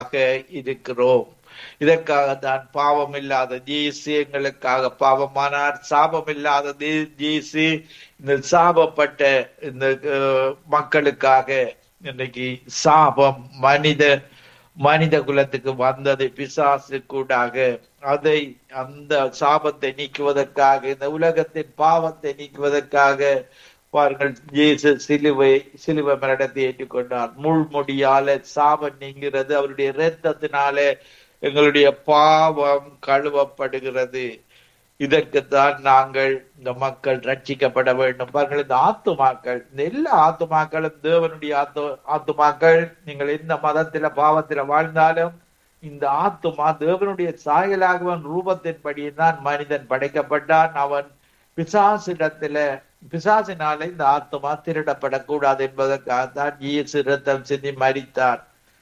இருக்கிறோம் இதற்காக தான் பாவம் இல்லாத ஜீசு எங்களுக்காக பாவமானார் சாபம் இல்லாத தீ- ஜீசு இந்த சாபப்பட்ட இந்த அஹ், மக்களுக்காக இன்னைக்கு சாபம் மனித மனித குலத்துக்கு வந்தது பிசாசு கூடாக அதை அந்த சாபத்தை நீக்குவதற்காக இந்த உலகத்தின் பாவத்தை நீக்குவதற்காக பாருங்கள் இயேசு சிலுவை சிலுவை மரணத்தை ஏற்றுக்கொண்டார் முள்முடியால சாபம் நீங்கிறது அவருடைய இரத்தத்தினால எங்களுடைய பாவம் கழுவப்படுகிறது இதற்குத்தான் நாங்கள் இந்த மக்கள் ரட்சிக்கப்பட வேண்டும் பாருங்கள் இந்த ஆத்துமாக்கள் இந்த எல்லா ஆத்துமாக்களும் தேவனுடைய ஆத்து ஆத்துமாக்கள் நீங்கள் எந்த மதத்தில பாவத்தில வாழ்ந்தாலும் இந்த ஆத்துமா தேவனுடைய சாயலாகவன் ரூபத்தின்படி தான் மனிதன் படைக்கப்பட்டான் அவன் பிசாசிடத்தில பிசாசினால இந்த ஆத்துமா திருடப்படக்கூடாது என்பதற்காக தான் இயேசு ரத்தம் சிந்தி மரித்தார்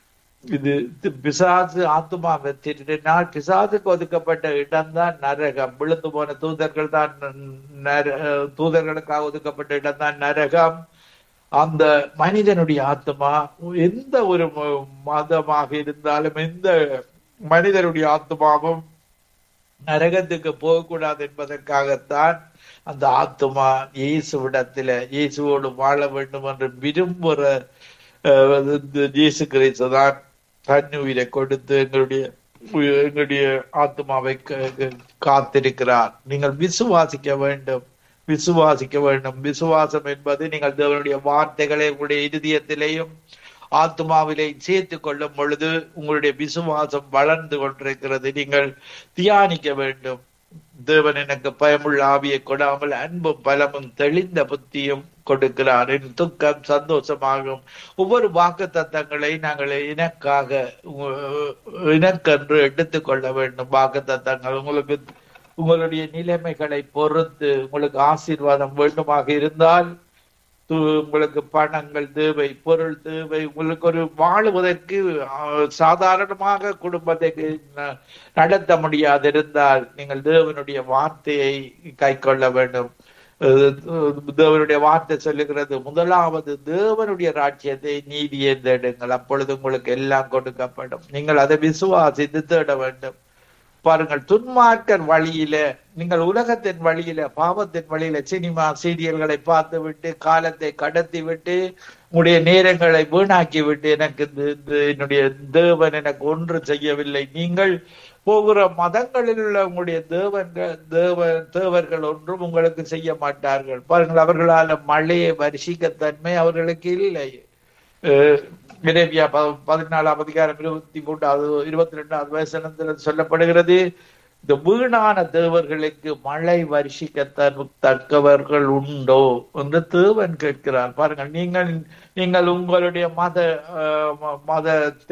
இது இது பிசாசு ஆத்துமாவை திருடினால் பிசாசுக்கு ஒதுக்கப்பட்ட இடம்தான் நரகம் விழுந்து போன தூதர்கள் தான் நர- தூதர்களுக்காக ஒதுக்கப்பட்ட இடம்தான் நரகம் அந்த மனிதனுடைய ஆத்மா எந்த ஒரு ம- மதமாக இருந்தாலும் எந்த மனிதனுடைய ஆத்மாவும் நரகத்துக்கு போகக்கூடாது என்பதற்காகத்தான் அந்த ஆத்மா இயேசுவிடத்துல இயேசுவோடு வாழ வேண்டும் என்று விரும்புகிற அஹ், இந்த இயேசு கிறிஸ்து தான் தன் உயிரை கொடுத்து எங்களுடைய உய- எங்களுடைய ஆத்மாவை க- க- காத்திருக்கிறார் நீங்கள் விசுவாசிக்க வேண்டும் விசுவாசிக்க வேண்டும் விசுவாசம் என்பது நீங்கள் தேவனுடைய வார்த்தைகளை உங்களுடைய இருதயத்திலேயும் ஆத்மாவிலே சேர்த்து கொள்ளும் பொழுது உங்களுடைய விசுவாசம் வளர்ந்து கொண்டிருக்கிறது நீங்கள் தியானிக்க வேண்டும் தேவன் எனக்கு பயமுள்ள ஆவியை கொடாமல் அன்பும் பலமும் தெளிந்த புத்தியும் கொடுக்கிறார் என் துக்கம் சந்தோஷமாகும் ஒவ்வொரு வாக்கு தத்தங்களை நாங்கள் எனக்காக உ- எனக்கென்று எடுத்துக்கொள்ள வேண்டும் வாக்கு தத்தங்கள் உங்களுக்கு உங்களுடைய நிலைமைகளை பொறுத்து உங்களுக்கு ஆசீர்வாதம் வேண்டுமாக இருந்தால் து- உங்களுக்கு பணங்கள் தேவை பொருள் தேவை உங்களுக்கு ஒரு வாழுவதற்கு ஆஹ், சாதாரணமாக குடும்பத்தை ந- நடத்த முடியாதிருந்தால் நீங்கள் தேவனுடைய வார்த்தையை கை கொள்ள வேண்டும் அஹ், தேவனுடைய வார்த்தை சொல்லுகிறது முதலாவது தேவனுடைய ராஜ்யத்தை நீதியை தேடுங்கள் அப்பொழுது உங்களுக்கு எல்லாம் கொடுக்கப்படும் நீங்கள் அதை விசுவாசித்து தேட வேண்டும் பாருங்கள் துன்மார்க்கர் வழியில நீங்கள் உலகத்தின் வழியில பாவத்தின் வழியில சினிமா சீரியல்களை பார்த்து விட்டு காலத்தை கடத்தி விட்டு உங்களுடைய நேரங்களை வீணாக்கி விட்டு எனக்கு இந்த- இந்த என்னுடைய தேவன் எனக்கு ஒன்று செய்யவில்லை நீங்கள் போகிற மதங்களில் உள்ள உங்களுடைய தேவன்கள் தேவ தேவர்கள் ஒன்றும் உங்களுக்கு செய்ய மாட்டார்கள் பாருங்கள் அவர்களால மழையை வருஷிக்கத்தன்மை அவர்களுக்கு இல்லை அஹ் எரேமியா ப- பதினாலாம் அதிகாரம் இருபத்தி மூன்றாவது இருபத்தி ரெண்டாவது வயசுல சொல்லப்படுகிறது இந்த வீணான தேவர்களுக்கு மழை வருஷிக்க தரு- தக்கவர்கள் உண்டோ என்று தேவன் கேட்கிறார் பாருங்கள் நீங்கள் நீங்கள் உங்களுடைய மத அஹ், ம- மத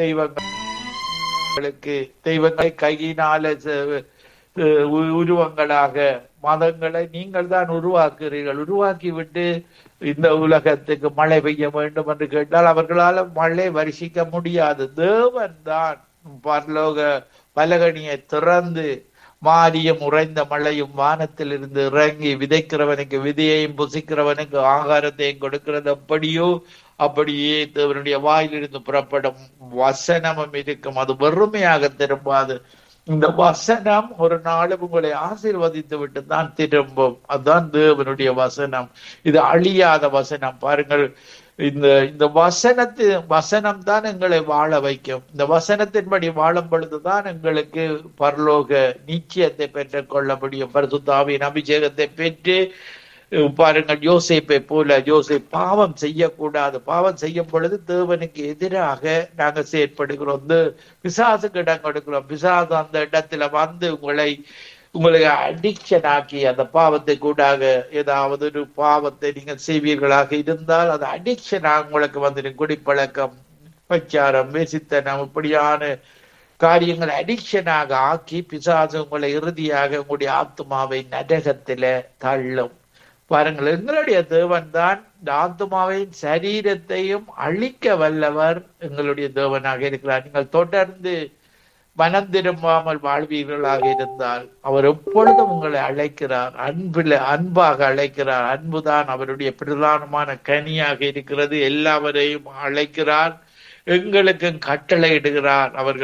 தெய்வங்களுக்கு தெய்வங்களை கையினால செ- அஹ் உ- உருவங்களாக மதங்களை நீங்கள் தான் உருவாக்குறீர்கள் உருவாக்கி விட்டு இந்த உலகத்துக்கு மழை பெய்ய வேண்டும் என்று கேட்டால் அவர்களால் மழை வருஷிக்க முடியாது தேவன் தான் பரலோக பலகணியை திறந்து மாரியம் உறைந்த மழையும் வானத்தில் இருந்து இறங்கி விதைக்கிறவனுக்கு விதையையும் புசிக்கிறவனுக்கு ஆகாரத்தையும் கொடுக்கிறது அப்படியோ அப்படியே தேவனுடைய வாயிலிருந்து புறப்படும் வசனமும் இருக்கும் அது வெறுமையாக திரும்பாது இந்த வசனம் ஒரு நாளும் உங்களை ஆசீர்வதித்து விட்டு தான் திரும்பும் அதுதான் தேவனுடைய வசனம் இது அழியாத வசனம் பாருங்கள் இந்த இந்த வசனத்து வசனம் தான் எங்களை வாழ வைக்கும் இந்த வசனத்தின்படி வாழும் பொழுதுதான் எங்களுக்கு பரலோக நிச்சயத்தை பெற்றுக் கொள்ள முடியும் பரிசுத்தாவின் அபிஷேகத்தை பெற்று பாருங்கள் யோசேப்பை போல யோசை பாவம் செய்யக்கூடாது பாவம் செய்யும் பொழுது தேவனுக்கு எதிராக நாங்கள் செயற்படுகிறோம் இந்த பிசாசுக்கு இடம் கொடுக்கிறோம் பிசாசு அந்த இடத்துல வந்து உங்களை உங்களுக்கு அடிக்ஷன் ஆக்கி அந்த பாவத்தை கூடாக ஏதாவது ஒரு பாவத்தை நீங்கள் செய்வீர்களாக இருந்தால் அது அடிக்ஷனாக உங்களுக்கு வந்துடும் குடிப்பழக்கம் பச்சாரம் வேசித்தனம் இப்படியான காரியங்களை அடிக்ஷனாக ஆக்கி பிசாசு உங்களை இறுதியாக உங்களுடைய ஆத்மாவை நரகத்தில தள்ளும் பாருங்கள் எங்களுடைய தேவன் தான் இந்த ஆத்மாவையும் சரீரத்தையும் அழிக்க வல்லவர் எங்களுடைய தேவனாக இருக்கிறார் நீங்கள் தொடர்ந்து மனம் திரும்பாமல் வாழ்வீர்களாக இருந்தால் அவர் எப்பொழுதும் உங்களை அழைக்கிறார் அன்பில் அன்பாக அழைக்கிறார் அன்புதான் அவருடைய பிரதானமான கனியாக இருக்கிறது எல்லாவரையும் அழைக்கிறார் எங்களுக்கும் கட்டளை இடுகிறார் அவர்கள்